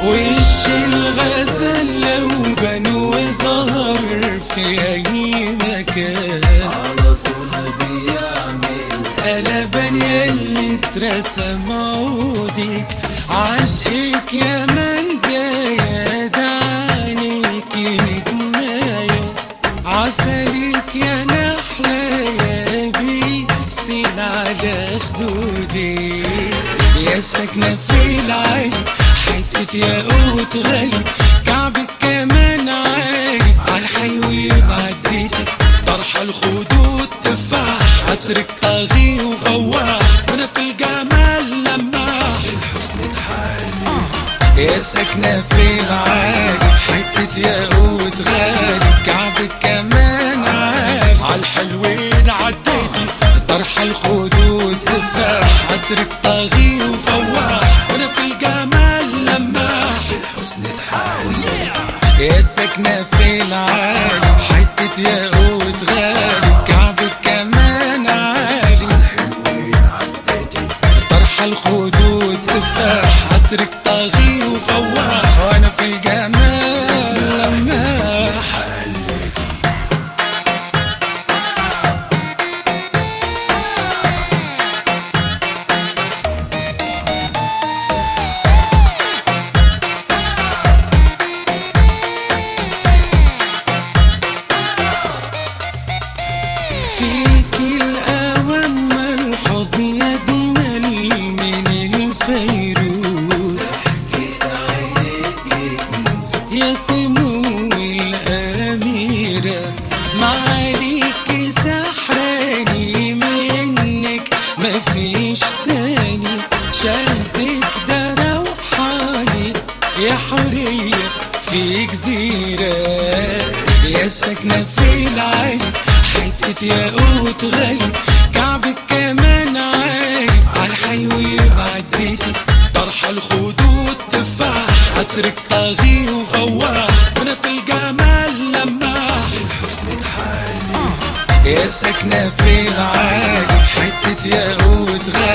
وش الغزل لو بان وظهر في اي مكان على طول بيعمل قلبان يلي اترسم عودك عشقك يا من جاية دعانيك نجماية عسلك يا نحلة يا بيسيل على خدودي يا ساكنة في العالي حتة ياقوت غالي كعبك كمان عالي عالحلوين عديتي طرح الخدود تفاح عطرك طاغي وفواح وانا في الجمال لماح الحسن اتحل يا ساكنة في العالي حتة ياقوت غالي كعبك كمان عالي عالحلوين عديتي طرح الخدود تفاح عطرك طاغي وفواح وانا في الجمال لماح الحسن اتحل يا ساكنة في العالي حتة ياقوت غالي كعبك كمان عالي حلوين عدتي طرح الخدود تفاح عطرك طاغي وفواح وانا في الجمال لماح فيك الأوام ملحوظ يجمل من الفيروز كده عينيك يكنز يا سمو الأميرة معاليك سحراني منك مفيش تاني شهدك ده روحاني يا حورية في جزيرة يا ساكنة في العالي حتة ياقوت غالي كعبك كمان عالي عالحلوين عديتي طرح الخدود تفاح عطرك طاغي وفواح وانا في الجمال لماح الحسن اتحل يا ساكنة في العالي حتة ياقوت غالي